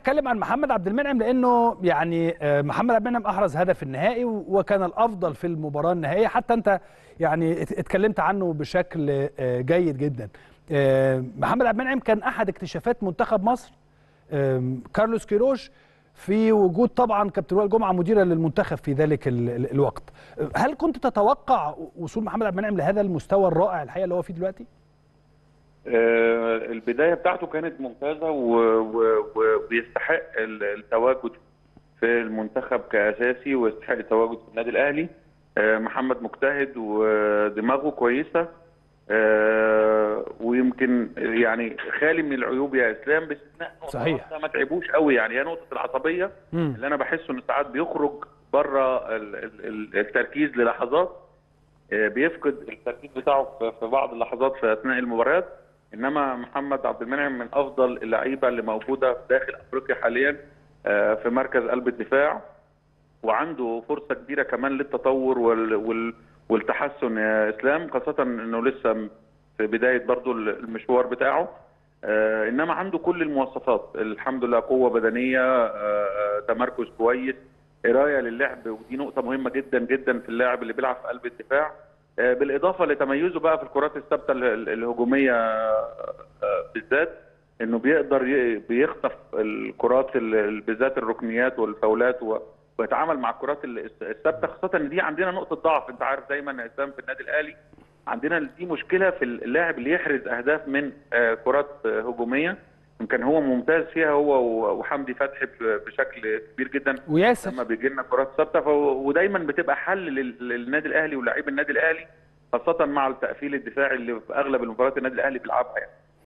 اتكلم عن محمد عبد المنعم لانه يعني آه، محمد عبد المنعم احرز هدف النهائي وكان الافضل في المباراه النهائيه حتى انت يعني ات- اتكلمت عنه بشكل آه، جيد جدا آه، محمد عبد المنعم كان احد اكتشافات منتخب مصر آم، كارلوس كيروش في وجود طبعا كابتن وائل جمعه مديرا للمنتخب في ذلك ال- ال- الوقت هل كنت تتوقع وصول محمد عبد المنعم لهذا المستوى الرائع الحقيقه اللي هو فيه دلوقتي آه، البدايه بتاعته كانت ممتازه و- و- و- ويستحق ال- التواجد في المنتخب كاساسي ويستحق التواجد في النادي الاهلي آه، محمد مجتهد ودماغه كويسه آه، ويمكن يعني خالي من العيوب يا اسلام باستثناء نقطة صحيح. واحدة ما تعبوش قوي يعني هي نقطه العصبيه مم. اللي انا بحسه ان ساعات بيخرج بره ال- ال- ال- التركيز للحظات آه، بيفقد التركيز بتاعه في- في بعض اللحظات في اثناء المباريات انما محمد عبد المنعم من افضل اللعيبه اللي موجوده في داخل افريقيا حاليا آه، في مركز قلب الدفاع وعنده فرصه كبيره كمان للتطور وال وال والتحسن يا اسلام خاصه انه لسه في بدايه برضو المشوار بتاعه آه، انما عنده كل المواصفات الحمد لله قوه بدنيه آه، آه، تمركز كويس قرايه للعب ودي نقطه مهمه جدا جدا في اللاعب اللي بيلعب في قلب الدفاع آه، بالاضافه لتميزه بقى في الكرات الثابته ال- ال- الهجوميه آه، آه، بالذات انه بيقدر ي- بيخطف الكرات ال- ال- بالذات الركنيات والفاولات و- ويتعامل مع الكرات ال- الثابته خاصه ان دي عندنا نقطه ضعف انت عارف دايما يا اسلام في النادي الاهلي عندنا دي مشكله في اللاعب اللي يحرز اهداف من آه، كرات آه، هجوميه يمكن هو ممتاز فيها هو و- وحمدي فتحي ب- بشكل كبير جدا لما وياسر بيجي لنا كرات ثابته فهو- ودايما بتبقى حل لل- للنادي الاهلي ولاعيب النادي الاهلي خاصه مع التقفيل الدفاعي اللي في اغلب المباريات النادي الاهلي بيلعبها يعني